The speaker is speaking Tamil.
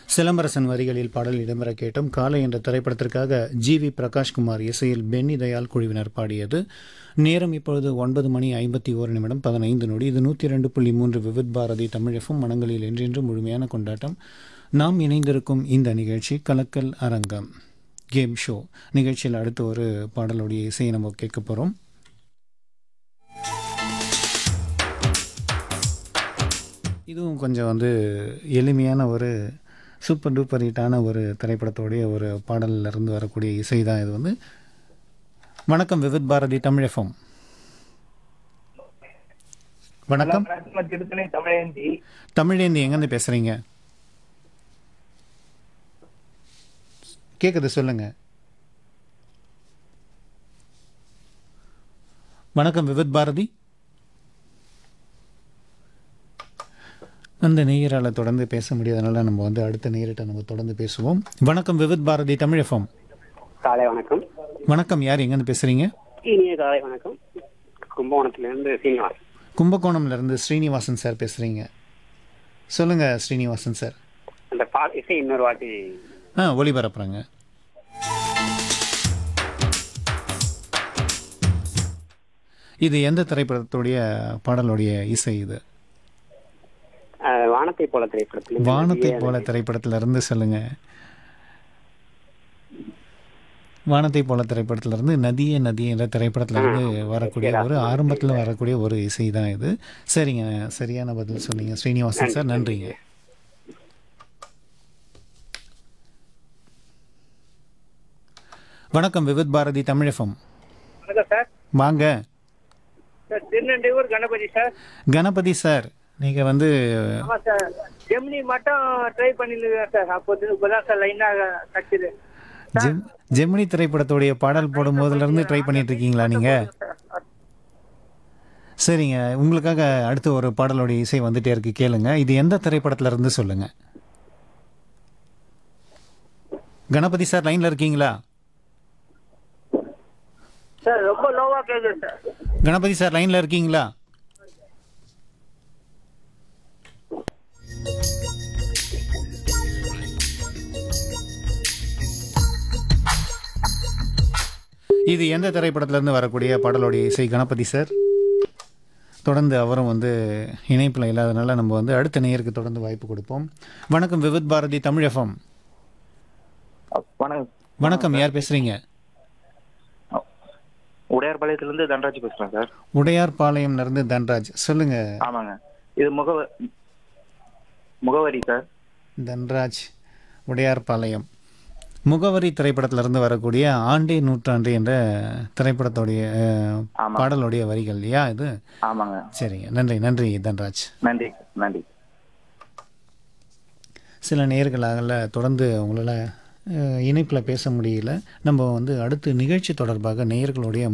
சிலம்பரசன் வரிகளில் பாடல் இடம்பெற கேட்டோம் காலை என்ற திரைப்படத்திற்காக ஜி வி பிரகாஷ்குமார் இசையில் பென்னி தயாள் குழுவினர் பாடியது நேரம் இப்பொழுது ஒன்பது மணி ஐம்பத்தி ஓரு நிமிடம் பதினைந்து நொடி இது நூற்றி ரெண்டு புள்ளி மூன்று விவித் பாரதி தமிழகம் மனங்களில் என்றென்று முழுமையான கொண்டாட்டம் நாம் இணைந்திருக்கும் இந்த நிகழ்ச்சி கலக்கல் அரங்கம் கேம் ஷோ நிகழ்ச்சியில் அடுத்து ஒரு பாடலுடைய இசையை நம்ம கேட்க போகிறோம் இதுவும் கொஞ்சம் வந்து எளிமையான ஒரு சூப்பர் டூப்பர் ஹிட்டான ஒரு திரைப்படத்தோடைய ஒரு பாடல்ல இருந்து வரக்கூடிய இசை தான் இது வந்து வணக்கம் விவித் பாரதி தமிழகம் வணக்கம் வணக்கம் திருத்தணி தமிழேந்தி தமிழேந்தி எங்கேருந்து பேசுகிறீங்க கேட்குது சொல்லுங்க வணக்கம் விவித் பாரதி அந்த நேயரால் தொடர்ந்து பேச முடியாதனால நம்ம வந்து அடுத்த நேயர்கிட்ட நம்ம தொடர்ந்து பேசுவோம் வணக்கம் விவித் பாரதி தமிழகம் காலை வணக்கம் வணக்கம் யார் எங்கேருந்து பேசுகிறீங்க இனிய காலை வணக்கம் கும்பகோணத்திலிருந்து சீனிவாஸ் கும்பகோணம்ல இருந்து ஸ்ரீனிவாசன் சார் பேசுகிறீங்க சொல்லுங்கள் ஸ்ரீனிவாசன் சார் அந்த பா இசை இன்னொரு வாட்டி ஆ ஒளிபரப்புறேங்க இது எந்த திரைப்படத்துடைய பாடலுடைய இசை இது அஹ், வானத்தை போல திரைப்படத்தில் வானத்தை போல திரைப்படத்துல இருந்து சொல்லுங்க வானத்தை போல திரைப்படத்துல இருந்து நதியே நதி என்ற திரைப்படத்துல இருந்து வரக்கூடிய ஒரு ஆரம்பத்துல வரக்கூடிய ஒரு இசை தான் இது சரிங்க சரியான பதில் சொன்னீங்க ஸ்ரீனிவாசன் சார் நன்றிங்க வணக்கம் விவித் பாரதி தமிழகம் வணக்கம் சார் வாங்க sir Thirunelvelur Ganapathi sir Ganapathi sir நீங்க வந்து ஆமாம் சார் ஜெமினி மட்டும் ட்ரை பண்ணிருக்கேன் சார் அப்போ இப்போதான் சார் லைனாக கட்சிது ஜெம் ஜெமினி திரைப்படத்துடைய பாடல் போடும் போதுல இருந்து ட்ரை பண்ணிட்டு இருக்கீங்களா நீங்க சரிங்க உங்களுக்காக அடுத்து ஒரு பாடலுடைய இசை வந்துட்டே இருக்கு கேளுங்க இது எந்த திரைப்படத்துல இருந்து சொல்லுங்க கணபதி சார் லைன்ல இருக்கீங்களா சார் ரொம்ப லோவாக கேட்குது சார் கணபதி சார் லைன்ல இருக்கீங்களா இது எந்த திரைப்படத்துல இருந்து வரக்கூடிய பாடலுடைய இசை கணபதி சார் தொடர்ந்து அவரும் வந்து இணைப்பில் இல்லாதனால நம்ம வந்து அடுத்த நேயருக்கு தொடர்ந்து வாய்ப்பு கொடுப்போம் வணக்கம் விவித் பாரதி தமிழகம் வணக்கம் வணக்கம் யார் பேசுறீங்க உடையார்பாளையத்திலிருந்து தன்ராஜ் பேசுறேன் சார் உடையார் பாளையம்ல இருந்து தன்ராஜ் சொல்லுங்க ஆமாங்க இது முகவ முகவரி சார் தன்ராஜ் உடையார்பாளையம் முகவரி திரைப்படத்துல இருந்து வரக்கூடிய ஆண்டே நூற்றாண்டு என்ற திரைப்படத்துடைய அஹ், ஆமா. பாடலுடைய வரிகள் இல்லையா இது ஆமாங்க சரிங்க நன்றி நன்றி தன்ராஜ் நன்றி நன்றி சில நேர்களாக தொடர்ந்து உங்களால் இணைப்பில் பேச முடியல நம்ம வந்து அடுத்து நிகழ்ச்சி தொடர்பாக நேயர்களுடைய